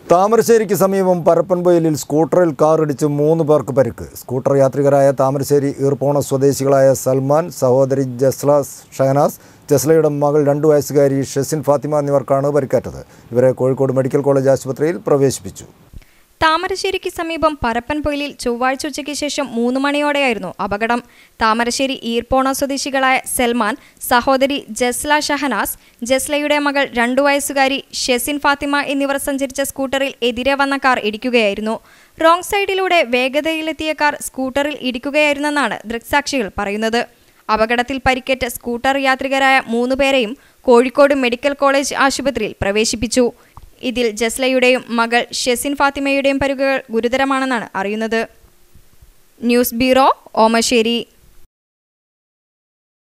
താമരശ്ശേരിക്ക് സമീപം പരപ്പൻപൊയിലിൽ സ്കൂട്ടറിൽ കാറിടിച്ച് മൂന്ന് പേർക്ക് പരിക്ക് സ്കൂട്ടർ യാത്രികരായ താമരശ്ശേരി ഈർപ്പോണ സ്വദേശികളായ സൽമാൻ സഹോദരി ജസ്ല ഷഹനാസ് ജസ്ലയുടെ മകൾ രണ്ടു വയസ്സുകാരി ഷെസിൻ ഫാത്തിമ എന്നിവർക്കാണ് പരിക്കേറ്റത് ഇവരെ കോഴിക്കോട് മെഡിക്കൽ കോളേജ് ആശുപത്രിയിൽ പ്രവേശിപ്പിച്ചു താമരശ്ശേരിക്ക് സമീപം പരപ്പൻപൊയിലിൽ ചൊവ്വാഴ്ച ഉച്ചയ്ക്ക് ശേഷം മൂന്ന് മണിയോടെയായിരുന്നു അപകടം താമരശ്ശേരി ഈർപ്പോണ സ്വദേശികളായ സൽമാൻ സഹോദരി ജസ്ല ഷഹനാസ് ജസ്ലയുടെ മകൾ രണ്ടു വയസ്സുകാരി ഷെസിൻ ഫാത്തിമ എന്നിവർ സഞ്ചരിച്ച സ്കൂട്ടറിൽ എതിരെ വന്ന കാർ ഇടിക്കുകയായിരുന്നു റോങ് സൈഡിലൂടെ വേഗതയിലെത്തിയ കാർ സ്കൂട്ടറിൽ ഇടിക്കുകയായിരുന്നെന്നാണ് ദൃക്സാക്ഷികൾ പറയുന്നത് അപകടത്തിൽ പരിക്കേറ്റ സ്കൂട്ടർ യാത്രികരായ മൂന്നുപേരെയും കോഴിക്കോട് മെഡിക്കൽ കോളേജ് ആശുപത്രിയിൽ പ്രവേശിപ്പിച്ചു ഇതിൽ ജസ്ലയുടെയും മകൾ ഷെസിൻ ഫാത്തിമയുടെയും പരുക്കുകൾ ഗുരുതരമാണെന്നാണ് അറിയുന്നത് ന്യൂസ് ബ്യൂറോ ഓമശ്ശേരി